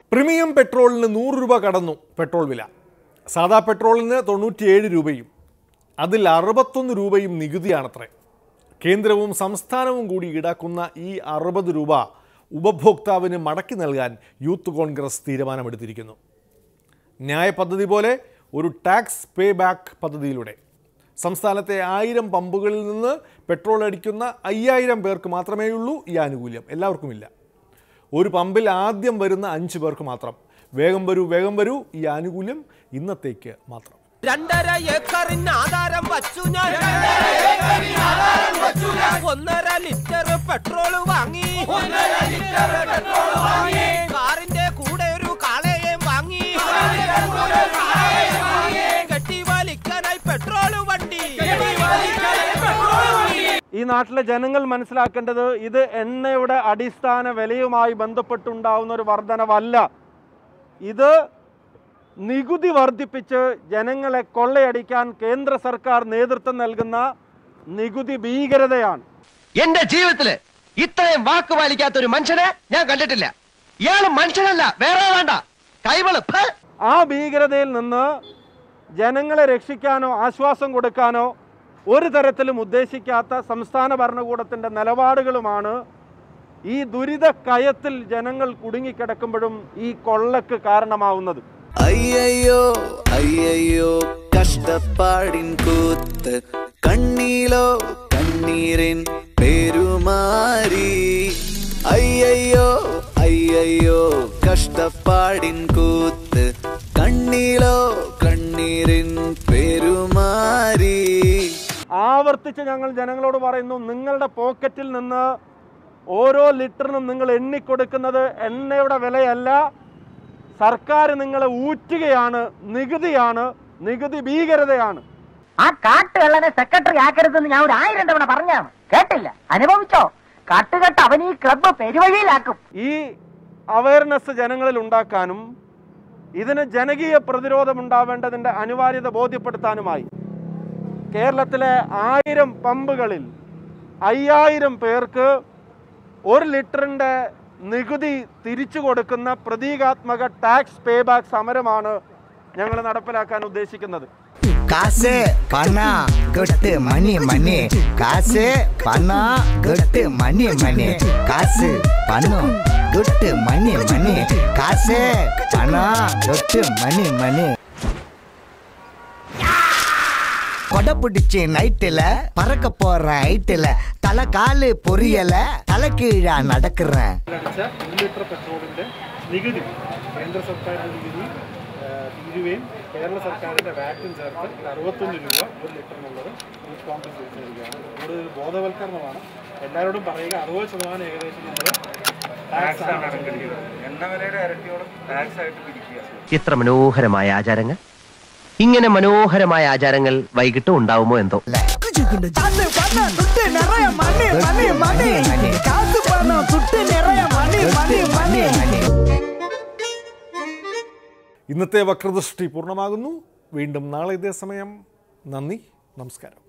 Premium പെട്രോളിന് നൂറ് രൂപ കടന്നു പെട്രോൾ വില സാദാ പെട്രോളിന് തൊണ്ണൂറ്റിയേഴ് രൂപയും അതിൽ അറുപത്തൊന്ന് രൂപയും നികുതിയാണത്രേ കേന്ദ്രവും സംസ്ഥാനവും കൂടി ഈടാക്കുന്ന ഈ അറുപത് രൂപ ഉപഭോക്താവിന് മടക്കി നൽകാൻ യൂത്ത് കോൺഗ്രസ് തീരുമാനമെടുത്തിരിക്കുന്നു ന്യായ പദ്ധതി പോലെ ഒരു ടാക്സ് പേ ബാക്ക് പദ്ധതിയിലൂടെ സംസ്ഥാനത്തെ ആയിരം പമ്പുകളിൽ നിന്ന് പെട്രോൾ അടിക്കുന്ന അയ്യായിരം പേർക്ക് മാത്രമേ ഉള്ളൂ ഈ ആനുകൂല്യം എല്ലാവർക്കുമില്ല ഒരു പമ്പിൽ ആദ്യം വരുന്ന അഞ്ച് പേർക്ക് മാത്രം വേഗം വരൂ വേഗം വരൂ ഈ ആനുകൂല്യം ഇന്നത്തേക്ക് മാത്രം രണ്ടര ഏക്കറിന് ആധാരം വച്ചു ഞാൻ ഒന്നര ലിറ്റർ പെട്രോൾ വാങ്ങി കാറിന്റെ കൂടെ ഒരു കാളയെയും വാങ്ങി കെട്ടി വലിക്കാനായി പെട്രോൾ വണ്ടി ഈ നാട്ടിലെ ജനങ്ങൾ മനസ്സിലാക്കേണ്ടത് ഇത് എണ്ണയുടെ അടിസ്ഥാന വിലയുമായി ബന്ധപ്പെട്ടുണ്ടാവുന്ന ഒരു വർധനവല്ല ഇത് നികുതി വർദ്ധിപ്പിച്ച് ജനങ്ങളെ കൊള്ളയടിക്കാൻ കേന്ദ്ര സർക്കാർ നേതൃത്വം നൽകുന്ന നികുതി ഭീകരതയാണ് എന്റെ ജീവിതത്തില് ഇത്രയും വാക്ക് പാലിക്കാത്ത ഒരു മനുഷ്യനെ ഞാൻ കണ്ടിട്ടില്ല ഇയാള് മനുഷ്യനല്ല വേറെ വേണ്ട കൈവള് ഫേ. ആ ഭീകരതയിൽ നിന്ന് ജനങ്ങളെ രക്ഷിക്കാനോ ആശ്വാസം കൊടുക്കാനോ ഒരു തരത്തിലും ഉദ്ദേശിക്കാത്ത സംസ്ഥാന ഭരണകൂടത്തിൻ്റെ നിലപാടുകളുമാണ് ഈ ദുരിത കയത്തിൽ ജനങ്ങൾ കുടുങ്ങിക്കിടക്കുമ്പോഴും ഈ കൊള്ളക്ക് കാരണമാവുന്നത് അയ്യയ്യോ അയ്യയ്യോ കഷ്ടപ്പാടിൻ കൂത്ത് കണ്ണീലോ കണ്ണീരിൻ പെരുമാറി അയ്യയ്യോ അയ്യയ്യോ കഷ്ടപ്പാടിൻ കൂത്ത് കണ്ണീലോ കണ്ണീരിൻ പെരുമാറി ആവർത്തിച്ച് ഞങ്ങൾ ജനങ്ങളോട് പറയുന്നു നിങ്ങളുടെ പോക്കറ്റിൽ നിന്ന് ഓരോ ലിറ്ററിനും നിങ്ങൾ എണ്ണിക്കൊടുക്കുന്നത് എണ്ണയുടെ വിലയല്ല സർക്കാർ നിങ്ങളെ ഊറ്റുകയാണ് നികുതിയാണ് നികുതി ഭീകരതയാണ് ആ കാട്ടുകള്ളനെ സെക്രട്ടറി ആക്കരുതെന്ന് ഞാൻ ഒരു ആയിരം തവണ പറഞ്ഞാണ് കേട്ടില്ല അനുഭവിച്ചോ കാട്ടുകെട്ട് അവൻ ഈ ക്ലബ്ബ് പെരുവഴിയിലാക്കും ഈ അവയർനെസ് ജനങ്ങളിൽ ഉണ്ടാക്കാനും ഇതിന് ജനകീയ പ്രതിരോധം ഉണ്ടാവേണ്ടതിൻ്റെ അനിവാര്യത ബോധ്യപ്പെടുത്താനുമായി കേരളത്തിലെ ആയിരം പമ്പുകളിൽ അയ്യായിരം പേർക്ക് ഒരു ലിറ്ററിൻ്റെ നികുതി തിരിച്ചു കൊടുക്കുന്ന പ്രതീകാത്മക ടാക്സ് പേ ബാക്ക് സമരമാണ് ഞങ്ങൾ നടപ്പിലാക്കാൻ ഉദ്ദേശിക്കുന്നത് காசு பணம் கொட்டு மணி மணி காசு பணம் கொட்டு மணி மணி காசு பணம் கொட்டு மணி மணி காசு பணம் கொட்டு மணி மணி கொடை பிடிச்சி நைட்டுல பறக்க போற ஹைட்டுல தலை காலு பொரியல தலை கீழா நடக்கிறேன் അടിച്ച ഒരു ലിറ്റർ പെട്രോളിന്റെ നികുതി കേന്ദ്ര സർക്കാരിന്റെ നികുതി ആ, തീരുവയും കേരള സർക്കാരിന്റെ വാറ്റും ചേർത്ത് അറുപത്തൊന്ന് രൂപ ഒരു ലിറ്ററിനുള്ളത് യൂത്ത് കോൺഗ്രസ് വെച്ചിരിക്കുകയാണ് കൂടുതൽ ബോധവൽക്കരണമാണ് എല്ലാവരോടും പറയുക അറുപത് ശതമാനം ഏകദേശം നമ്മൾ ടാക്സ് ആണ് അടക്കേണ്ടത്. ഇത്ര മനോഹരമായ ആചാരങ്ങൾ ഇങ്ങനെ മനോഹരമായ ആചാരങ്ങൾ വൈകിട്ട് ഉണ്ടാവുമോ എന്തോ மணி மணி மணி காசு பணம் துட்டு நிறைய மணி மணி மணி மணி ഇന്നത്തെ വക്രദൃഷ്ടി പൂർണ്ണമാകുന്നു വീണ്ടും നാളെ ഇതേ സമയം നന്ദി നമസ്കാരം